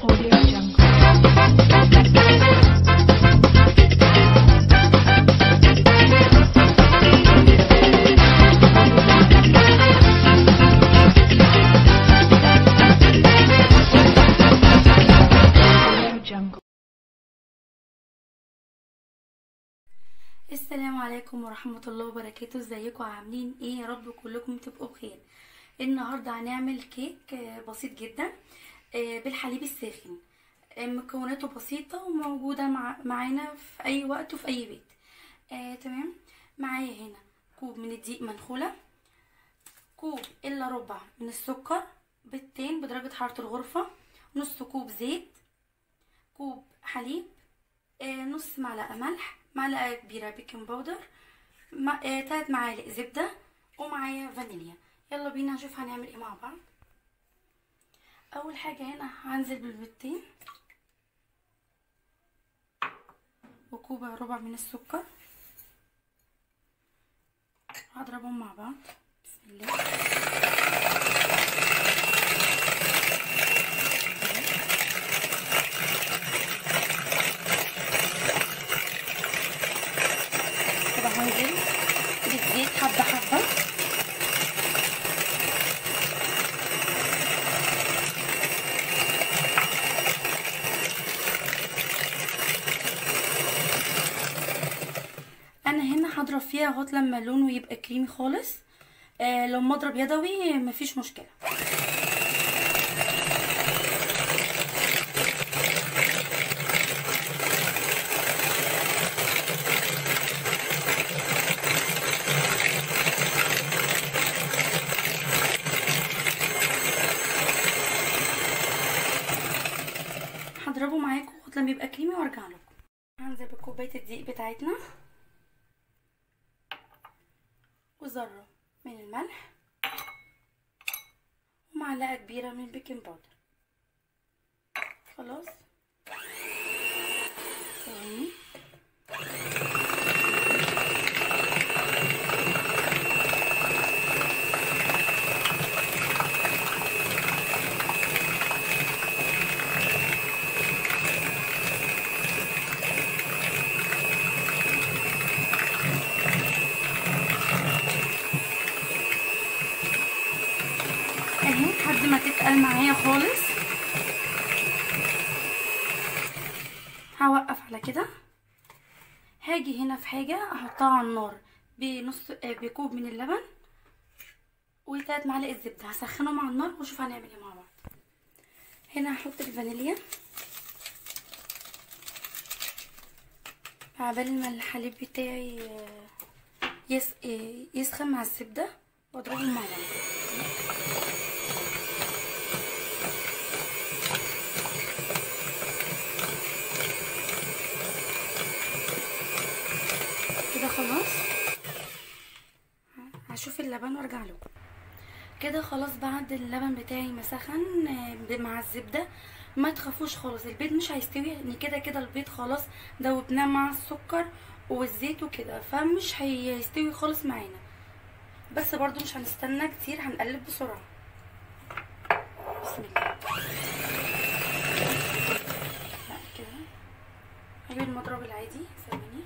Audio Jungle. Audio Jungle. السلام عليكم ورحمة الله وبركاته ازيكم عاملين ايه يا رب كلكم تبقوا بخير النهاردة هنعمل كيك آه، بسيط جدا آه، بالحليب الساخن آه، مكوناته بسيطة وموجودة مع معانا في اي وقت وفي اي بيت آه تمام معايا هنا كوب من الدقيق منخولة كوب الا ربع من السكر بيضتين بدرجة حرارة الغرفة نص كوب زيت كوب حليب آه، نص معلقة ملح معلقة كبيرة بيكنج باودر مع... آه، تلات معالق زبدة ومعايا فانيليا يلا بينا نشوف هنعمل ايه مع بعض اول حاجة هنا هنزل بالبيضتين وكوبا ربع من السكر هضربهم مع بعض بسم الله كده هنزل بالزيت حبة حبة انا هنا هضرب فيها لغايه لما لونه يبقى كريمي خالص آه لو مضرب يدوي مفيش مشكله هضربه معاكم لغايه لما يبقى كريمي وارجع لكم هنزل بكوبايه الدقيق بتاعتنا وذره من الملح ومعلقه كبيره من البيكنج باودر خلاص ثواني اهي لحد ما تتقل معايا خالص هوقف على كده هاجي هنا في حاجة احطها على النار بنص آه، بكوب من اللبن وتلات معالق زبدة هسخنهم على النار واشوف هنعمل ايه مع بعض هنا هحط الفانيليا عبال ما الحليب بتاعي آه، يس... آه، يسخن مع الزبدة واضربهم مع بعض كده خلاص هشوف اللبن وارجع لكم كده خلاص بعد اللبن بتاعي ما سخن آه، مع الزبده ما تخافوش خالص البيض مش هيستوي لان كده كده البيض خلاص دوبناه مع السكر والزيت وكده فمش هيستوي خالص معانا بس برضو مش هنستنى كتير هنقلب بسرعه بسم الله لا كده هجيب المضرب العادي ثواني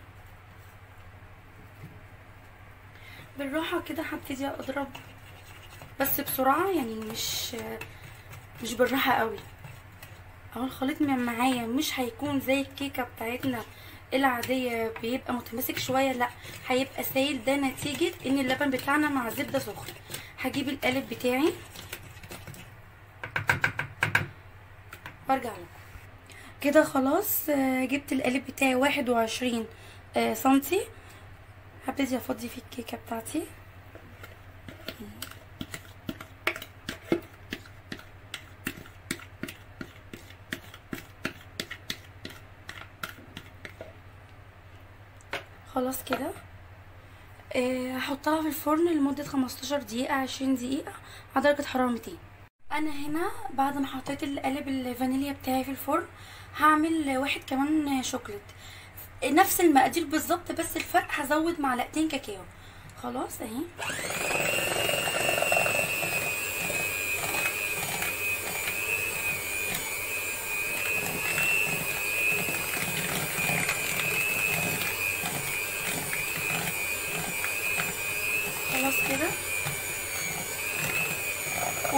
بالراحه كده هبتدي اضرب بس بسرعه يعني مش مش بالراحه قوي اهو الخليط من معايا مش هيكون زي الكيكه بتاعتنا العاديه بيبقى متماسك شويه لا هيبقى سايل ده نتيجه ان اللبن بتاعنا مع زبده سخن هجيب القالب بتاعي وارجع لكم كده خلاص آه، جبت القالب بتاعي واحد وعشرين آه، سنتي هبتدي افضي فيه الكيكه بتاعتي خلاص كده آه، هحطها في الفرن لمدة 15 دقيقة 20 دقيقة على درجة حرارة 200 انا هنا بعد ما حطيت القالب الفانيليا بتاعي في الفرن هعمل واحد كمان شوكليت نفس المقادير بالظبط بس الفرق هزود معلقتين كاكاو خلاص اهي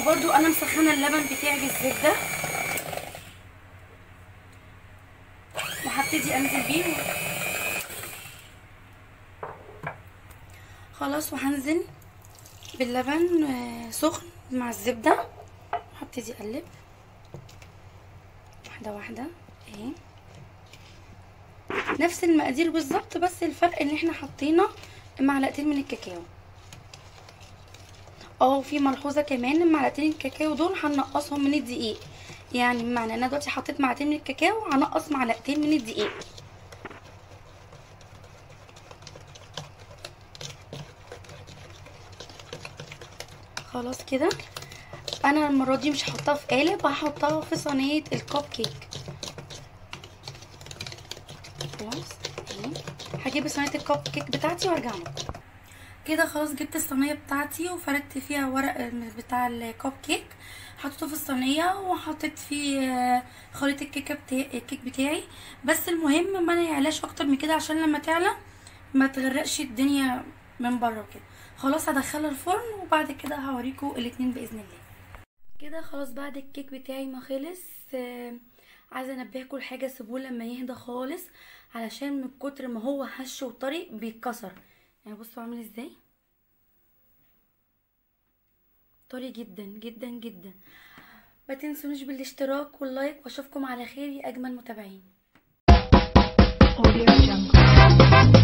وبرضو انا مسخنه اللبن بتاعي بالزبده وهبتدي انزل بيه خلاص وهنزل باللبن آه، سخن مع الزبده هبتدي اقلب واحده واحده اهي نفس المقادير بالظبط بس الفرق ان احنا حطينا معلقتين من الكاكاو اه في ملحوظه كمان إن معلقتين الكاكاو دول هنقصهم من الدقيق يعني بمعنى ان انا دلوقتي حطيت معلقتين من الكاكاو هنقص معلقتين من الدقيق خلاص كده انا المره دي مش هحطها في قالب هحطها في صينيه الكب كيك خلاص اهي هجيب صينيه الكب كيك بتاعتي وارجع لكم كده خلاص جبت الصينيه بتاعتي وفردت فيها ورق بتاع الكب كيك حطيته في الصينيه وحطيت فيه آه، خليط الكيكه بتاعي الكيك بتاعي بس المهم ما يعلاش اكتر من كده عشان لما تعلى ما تغرقش الدنيا من بره وكده خلاص هدخلها الفرن وبعد كده هوريكم الاتنين باذن الله كده خلاص بعد الكيك بتاعي ما خلص آه، عايزه انبهكم لحاجه سيبوه لما يهدى خالص علشان من كتر ما هو هش وطري بيتكسر يعني بصوا عامل ازاي طري جدا جدا جدا ما تنسونيش بالاشتراك واللايك واشوفكم على خير يا اجمل متابعين Audio Jungle.